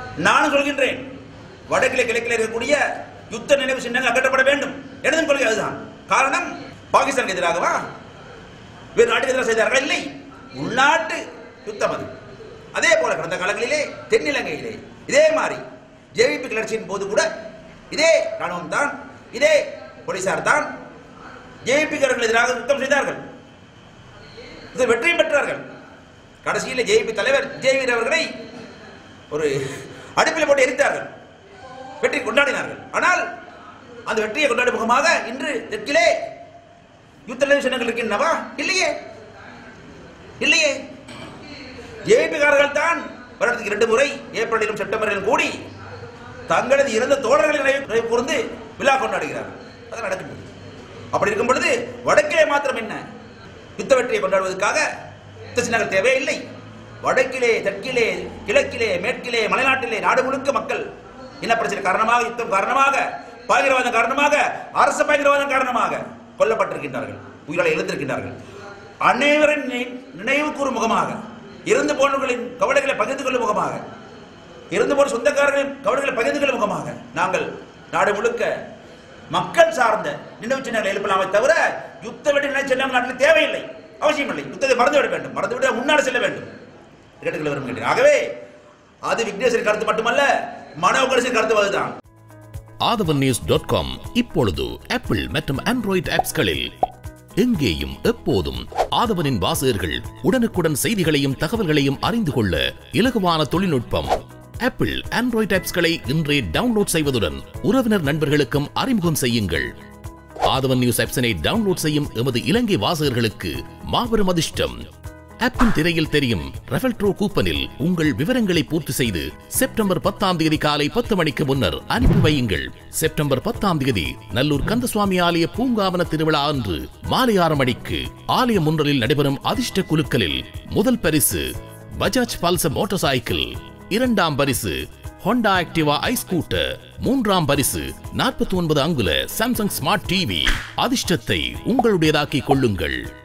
நானும் சொல்கின்றேன் வடக்கிலே கிழக்கிலே இருக்கக்கூடிய யுத்த நினைவு சின்னங்கள் அகற்றப்பட வேண்டும் எனதும் கொள்கை அதுதான் காரணம் பாகிஸ்தானுக்கு எதிராகவா வேறு நாட்டுக்கு எதிராக செய்தார்கள் இல்லை உள்நாட்டு யுத்தம் அது அதே போல கடந்த காலங்களிலே தென்னிலங்கையிலே இதே மாதிரி ஜேவிபி கிளர்ச்சியின் போது கூட இதே ராணுவம் தான் இதே போலீசார் தான் ஜேவிபிக்காரர்கள் எதிராக யுத்தம் செய்தார்கள் இது வெற்றியும் பெற்றார்கள் கடைசியில் ஜேபி தலைவர் ஜெயவீர் அவர்களை ஒரு அடுப்பில் போட்டு எரித்தார்கள் வெற்றி கொண்டாடினார்கள் ஆனால் அந்த வெற்றியை கொண்டாடும் முகமாக இன்று தெற்கிலே யுத்த நிலைவு இருக்கின்றனவா இல்லையே இல்லையே ஜேபிகாரர்கள் தான் வருடத்துக்கு இரண்டு முறை ஏப்ரலிலும் செப்டம்பரிலும் கூடி தங்களது இறந்த தோழர்களை நினைவு நினைவு கூர்ந்து விழா கொண்டாடுகிறார்கள் அது நடக்கின்றது அப்படி இருக்கும் பொழுது வடக்கிலே மாத்திரம் என்ன யுத்த வெற்றியை கொண்டாடுவதற்காக யுத்த சின்னங்கள் தேவையில்லை வடக்கிலே தெற்கிலே கிழக்கிலே மேற்கிலே மலைநாட்டிலே நாடு முழுக்க மக்கள் இனப்பிரச்சனை காரணமாக யுத்தம் காரணமாக பயங்கரவாதம் காரணமாக அரசு பயங்கரவாதம் காரணமாக கொல்லப்பட்டிருக்கின்றார்கள் உயிர்களை இழந்திருக்கின்றார்கள் அனைவரின் நினை- நினைவு கூறும் முகமாக இறந்து போனவர்களின் கவலைகளை பகிர்ந்து கொள்ளும் முகமாக இறந்து போன சொந்தக்காரர்களின் கவலைகளை பகிர்ந்து கொள்ளும் முகமாக நாங்கள் நாடு முழுக்க மக்கள் சார்ந்த நினைவு சின்னங்களை எழுப்பலாமே தவிர யுத்த வெடி நினைவு சின்னம் நாட்டில் தேவையில்லை அவசியம் இல்லை யுத்தத்தை மறந்துவிட வேண்டும் மறந்துவிட முன்னாடி செல்ல வேண்டும் கேட்டுக்கொள்ள விரும்புகிறேன் ஆகவே அது விக்னேஸ்வரி கருத்து மட்டுமல்ல மனோகரசின் கருத்து அதுதான் ஆதவன் நியூஸ் டாட் காம் இப்பொழுது ஆப்பிள் மற்றும் ஆண்ட்ராய்டு ஆப்ஸ்களில் எங்கேயும் எப்போதும் ஆதவனின் வாசகர்கள் உடனுக்குடன் செய்திகளையும் தகவல்களையும் அறிந்து கொள்ள இலகுவான தொழில்நுட்பம் ஆப்பிள் ஆண்ட்ராய்டு ஆப்ஸ்களை இன்றே டவுன்லோட் செய்வதுடன் உறவினர் நண்பர்களுக்கும் அறிமுகம் செய்யுங்கள் ஆதவன் நியூஸ் ஆப்ஸினை டவுன்லோட் செய்யும் எமது இலங்கை வாசகர்களுக்கு மாபெரும் அதிர்ஷ்டம் ஆப்பின் திரையில் தெரியும் ரெஃபல் ட்ரோ கூப்பனில் உங்கள் விவரங்களை பூர்த்தி செய்து செப்டம்பர் பத்தாம் தேதி காலை பத்து மணிக்கு முன்னர் அனுப்பி வையுங்கள் செப்டம்பர் பத்தாம் தேதி நல்லூர் கந்தசுவாமி ஆலய பூங்காவன திருவிழா அன்று மாலை ஆறு மணிக்கு ஆலயம் முன்றலில் நடைபெறும் அதிர்ஷ்ட குலுக்கலில் முதல் பரிசு பஜாஜ் பல்சர் மோட்டார் சைக்கிள் இரண்டாம் பரிசு ஹோண்டா ஆக்டிவா ஐ ஸ்கூட்டர் மூன்றாம் பரிசு நாற்பத்தி ஒன்பது அங்குல சாம்சங் ஸ்மார்ட் டிவி அதிர்ஷ்டத்தை உங்களுடையதாக்கிக் கொள்ளுங்கள்